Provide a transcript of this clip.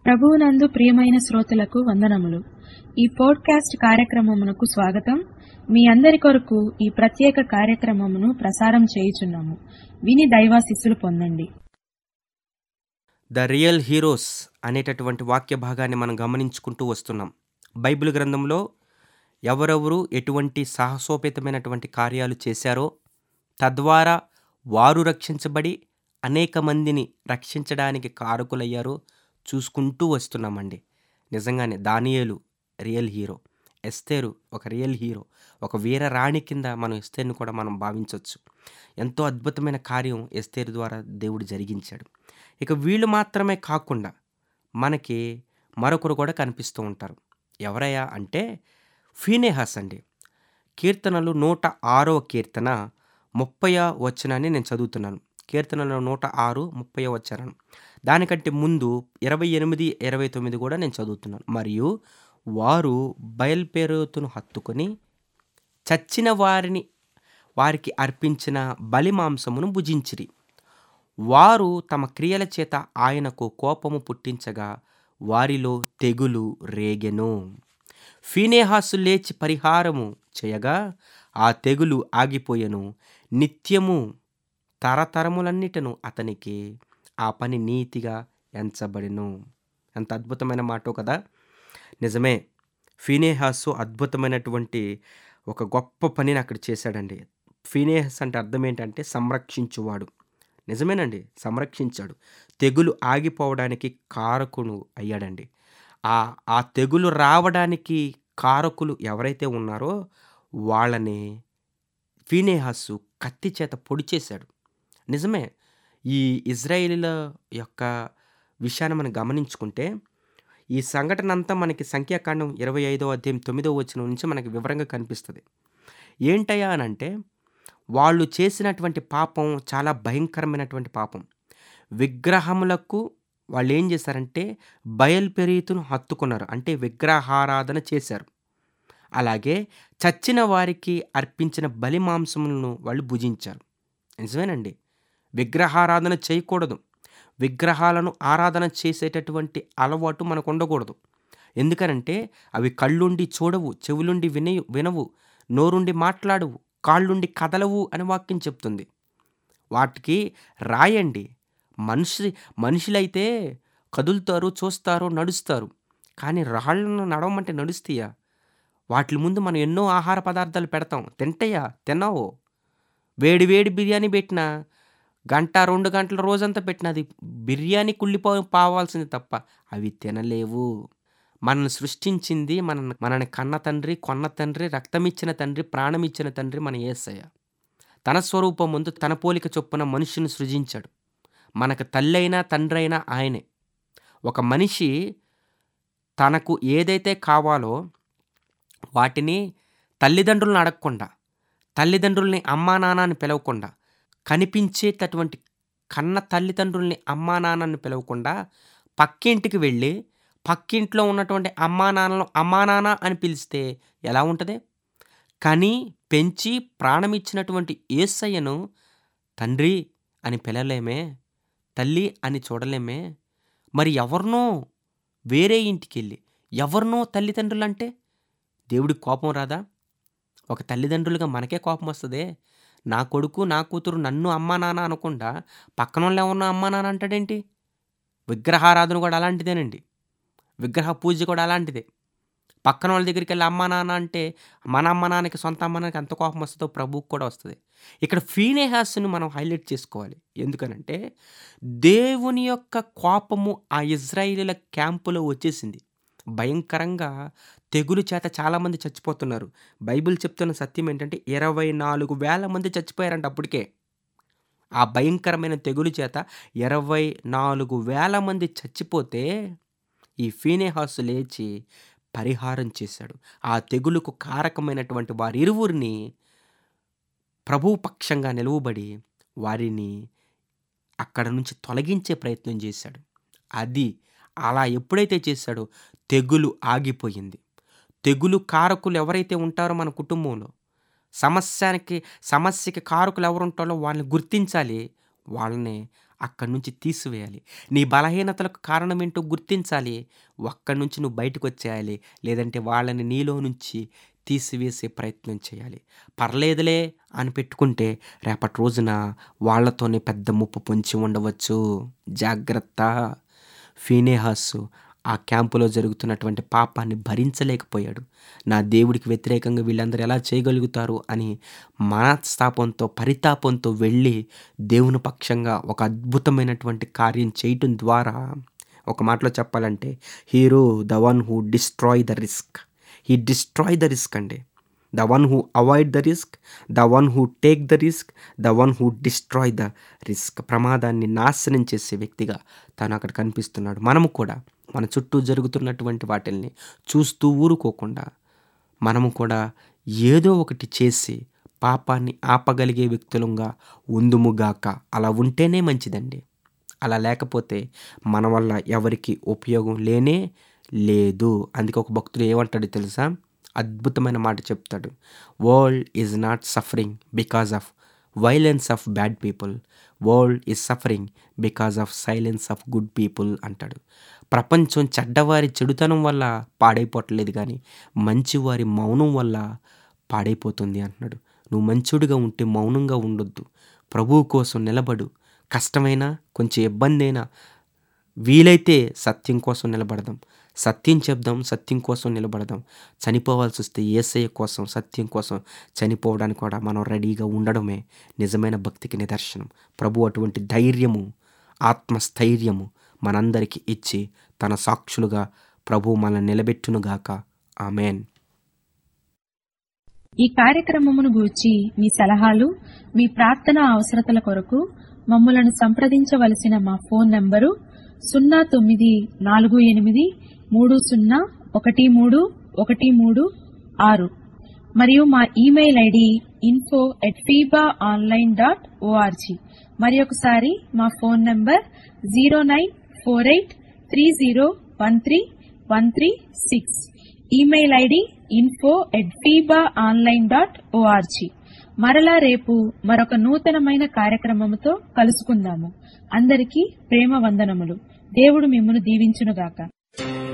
ప్రభువునందు ప్రియమైన శ్రోతలకు వందనములు ఈ పోడ్కాస్ట్ కార్యక్రమమునకు స్వాగతం మీ అందరి కొరకు ఈ ప్రత్యేక కార్యక్రమమును ప్రసారం చేయుచున్నాము విని దైవాశిస్సులు పొందండి ద రియల్ హీరోస్ అనేటటువంటి వాక్య భాగాన్ని మనం గమనించుకుంటూ వస్తున్నాం బైబిల్ గ్రంథంలో ఎవరెవరు ఎటువంటి సాహసోపేతమైనటువంటి కార్యాలు చేశారో తద్వారా వారు రక్షించబడి అనేక మందిని రక్షించడానికి కారకులయ్యారో చూసుకుంటూ వస్తున్నామండి నిజంగానే దానియేలు రియల్ హీరో ఎస్తేరు ఒక రియల్ హీరో ఒక వీర రాణి కింద మనం ఎస్తేర్ని కూడా మనం భావించవచ్చు ఎంతో అద్భుతమైన కార్యం ఎస్తేరు ద్వారా దేవుడు జరిగించాడు ఇక వీళ్ళు మాత్రమే కాకుండా మనకి మరొకరు కూడా కనిపిస్తూ ఉంటారు ఎవరయ్యా అంటే ఫీనేహాస్ అండి కీర్తనలు నూట ఆరవ కీర్తన ముప్పై వచనాన్ని నేను చదువుతున్నాను కీర్తనలో నూట ఆరు ముప్పై వచ్చాను దానికంటే ముందు ఇరవై ఎనిమిది ఇరవై తొమ్మిది కూడా నేను చదువుతున్నాను మరియు వారు బయల్పేరుతును హత్తుకొని చచ్చిన వారిని వారికి అర్పించిన బలి మాంసమును భుజించిరి వారు తమ క్రియల చేత ఆయనకు కోపము పుట్టించగా వారిలో తెగులు రేగెను ఫీనేహాసు లేచి పరిహారము చేయగా ఆ తెగులు ఆగిపోయెను నిత్యము తరతరములన్నిటను అతనికి ఆ పని నీతిగా ఎంచబడిను ఎంత అద్భుతమైన మాట కదా నిజమే ఫీనేహాసు అద్భుతమైనటువంటి ఒక గొప్ప పనిని అక్కడ చేశాడండి ఫీనేహస్ అంటే అర్థం ఏంటంటే సంరక్షించువాడు నిజమేనండి సంరక్షించాడు తెగులు ఆగిపోవడానికి కారకుడు అయ్యాడండి ఆ ఆ తెగులు రావడానికి కారకులు ఎవరైతే ఉన్నారో వాళ్ళని ఫీనేహాసు కత్తి చేత పొడి చేశాడు నిజమే ఈ ఇజ్రాయేలీల యొక్క విషయాన్ని మనం గమనించుకుంటే ఈ సంఘటన అంతా మనకి సంఖ్యాకాండం ఇరవై ఐదో అధ్యాయం తొమ్మిదో వచ్చిన నుంచి మనకి వివరంగా కనిపిస్తుంది ఏంటయ్యా అని అంటే వాళ్ళు చేసినటువంటి పాపం చాలా భయంకరమైనటువంటి పాపం విగ్రహములకు వాళ్ళు ఏం చేశారంటే బయల్పెరీతును హత్తుకున్నారు అంటే విగ్రహారాధన చేశారు అలాగే చచ్చిన వారికి అర్పించిన బలి మాంసములను వాళ్ళు భుజించారు నిజమేనండి విగ్రహారాధన చేయకూడదు విగ్రహాలను ఆరాధన చేసేటటువంటి అలవాటు మనకు ఉండకూడదు ఎందుకనంటే అవి కళ్ళుండి చూడవు చెవులుండి వినయు వినవు నోరుండి మాట్లాడవు కాళ్ళుండి కదలవు అని వాక్యం చెప్తుంది వాటికి రాయండి మనిషి మనుషులైతే కదులుతారు చూస్తారు నడుస్తారు కానీ రాళ్ళను నడవమంటే నడుస్తాయా వాటి ముందు మనం ఎన్నో ఆహార పదార్థాలు పెడతాం తింటయ్యా తిన్నావు వేడి వేడి బిర్యానీ పెట్టినా గంట రెండు గంటల రోజంతా పెట్టినది బిర్యానీ కుళ్ళిపో పావాల్సింది తప్ప అవి తినలేవు మనల్ని సృష్టించింది మన మనని కన్న తండ్రి కొన్న తండ్రి రక్తమిచ్చిన తండ్రి ప్రాణమిచ్చిన తండ్రి మన ఏసయ్య తన స్వరూపం ముందు తన పోలిక చొప్పున మనుషుని సృజించాడు మనకు తల్లి అయినా తండ్రి అయినా ఆయనే ఒక మనిషి తనకు ఏదైతే కావాలో వాటిని తల్లిదండ్రులను అడగకుండా తల్లిదండ్రుల్ని అమ్మా నాన్న అని పిలవకుండా కనిపించేటటువంటి కన్న తల్లిదండ్రుల్ని అమ్మా నాన్నని పిలవకుండా పక్కింటికి వెళ్ళి పక్కింట్లో ఉన్నటువంటి అమ్మా నాన్నలు అమ్మా నాన్న అని పిలిస్తే ఎలా ఉంటుంది కని పెంచి ప్రాణమిచ్చినటువంటి ఏసయ్యను తండ్రి అని పిలవలేమే తల్లి అని చూడలేమే మరి ఎవరినో వేరే ఇంటికి వెళ్ళి ఎవరినో తల్లిదండ్రులు అంటే దేవుడికి కోపం రాదా ఒక తల్లిదండ్రులుగా మనకే కోపం వస్తుందే నా కొడుకు నా కూతురు నన్ను అమ్మా నాన్న అనకుండా పక్కన వాళ్ళు ఎవరినో అమ్మా నాన్న అంటాడేంటి విగ్రహారాధన కూడా అలాంటిదేనండి విగ్రహ పూజ కూడా అలాంటిదే పక్కన వాళ్ళ దగ్గరికి వెళ్ళి అమ్మా నాన్న అంటే మన అమ్మ నాన్నకి సొంత అమ్మ నాన్నకి ఎంత కోపం వస్తుందో ప్రభువుకి కూడా వస్తుంది ఇక్కడ ఫీనేహాస్ని మనం హైలైట్ చేసుకోవాలి ఎందుకనంటే దేవుని యొక్క కోపము ఆ ఇజ్రాయిలీల క్యాంపులో వచ్చేసింది భయంకరంగా తెగులు చేత చాలామంది చచ్చిపోతున్నారు బైబిల్ చెప్తున్న సత్యం ఏంటంటే ఇరవై నాలుగు వేల మంది చచ్చిపోయారంట అప్పటికే ఆ భయంకరమైన తెగులు చేత ఇరవై నాలుగు వేల మంది చచ్చిపోతే ఈ ఫీనేహాసు లేచి పరిహారం చేశాడు ఆ తెగులుకు కారకమైనటువంటి వారిరువురిని ప్రభువు పక్షంగా నిలువబడి వారిని అక్కడ నుంచి తొలగించే ప్రయత్నం చేశాడు అది అలా ఎప్పుడైతే చేశాడో తెగులు ఆగిపోయింది తెగులు కారకులు ఎవరైతే ఉంటారో మన కుటుంబంలో సమస్యానికి సమస్యకి కారకులు ఎవరు ఉంటారో వాళ్ళని గుర్తించాలి వాళ్ళని అక్కడి నుంచి తీసివేయాలి నీ బలహీనతలకు కారణం ఏంటో గుర్తించాలి అక్కడి నుంచి నువ్వు బయటకు వచ్చేయాలి లేదంటే వాళ్ళని నీలో నుంచి తీసివేసే ప్రయత్నం చేయాలి పర్లేదులే అని పెట్టుకుంటే రేపటి రోజున వాళ్ళతోనే పెద్ద ముప్పు పొంచి ఉండవచ్చు జాగ్రత్త ఫీనేహాస్ ఆ క్యాంపులో జరుగుతున్నటువంటి పాపాన్ని భరించలేకపోయాడు నా దేవుడికి వ్యతిరేకంగా వీళ్ళందరూ ఎలా చేయగలుగుతారు అని మనస్తాపంతో పరితాపంతో వెళ్ళి దేవుని పక్షంగా ఒక అద్భుతమైనటువంటి కార్యం చేయటం ద్వారా ఒక మాటలో చెప్పాలంటే hero the one who destroy the risk he destroy the risk అండి the one who avoid the risk the one who take the risk the one who destroy the risk ప్రమాదాన్ని నాశనం చేసే వ్యక్తిగా తను అక్కడ కనిపిస్తున్నాడు మనము కూడా మన చుట్టూ జరుగుతున్నటువంటి వాటిల్ని చూస్తూ ఊరుకోకుండా మనము కూడా ఏదో ఒకటి చేసి పాపాన్ని ఆపగలిగే వ్యక్తులంగా ఉందుముగాక అలా ఉంటేనే మంచిదండి అలా లేకపోతే మన వల్ల ఎవరికి ఉపయోగం లేనే లేదు అందుకే ఒక భక్తుడు ఏమంటాడు తెలుసా అద్భుతమైన మాట చెప్తాడు world is not suffering because of violence of bad people world is suffering because of silence of good people అంటాడు ప్రపంచం చెడ్డవారి చెడుతనం వల్ల పాడైపోవట్లేదు కానీ మంచివారి మౌనం వల్ల పాడైపోతుంది అంటున్నాడు నువ్వు మంచుడిగా ఉంటే మౌనంగా ఉండొద్దు ప్రభువు కోసం నిలబడు కష్టమైనా కొంచెం ఇబ్బంది అయినా వీలైతే సత్యం కోసం నిలబడదాం సత్యం చెప్దాం సత్యం కోసం నిలబడదాం చనిపోవాల్సి వస్తే ఏసయ్య కోసం సత్యం కోసం చనిపోవడానికి కూడా మనం రెడీగా ఉండడమే నిజమైన భక్తికి నిదర్శనం ప్రభు అటువంటి ధైర్యము ఆత్మస్థైర్యము మనందరికీ ఇచ్చి తన సాక్షులుగా ప్రభు మనల్ని నిలబెట్టునుగాక ఆమెన్ ఈ కార్యక్రమమును గూర్చి మీ సలహాలు మీ ప్రార్థన అవసరతల కొరకు మమ్మలను సంప్రదించవలసిన మా ఫోన్ నంబరు సున్నా తొమ్మిది నాలుగు ఎనిమిది మూడు సున్నా ఒకటి మూడు ఒకటి మూడు ఆరు మరియు మా email ID info at FIBA online dot ORG మరి ఒకసారి మా phone number zero nine four eight three zero one three one three six email ID info at FIBA online dot ORG మరలా రేపు మరొక నూతనమైన కార్యక్రమముతో కలుసుకుందాము అందరికీ ప్రేమ వందనములు దేవుడు మిమ్మను దీవించునుగాక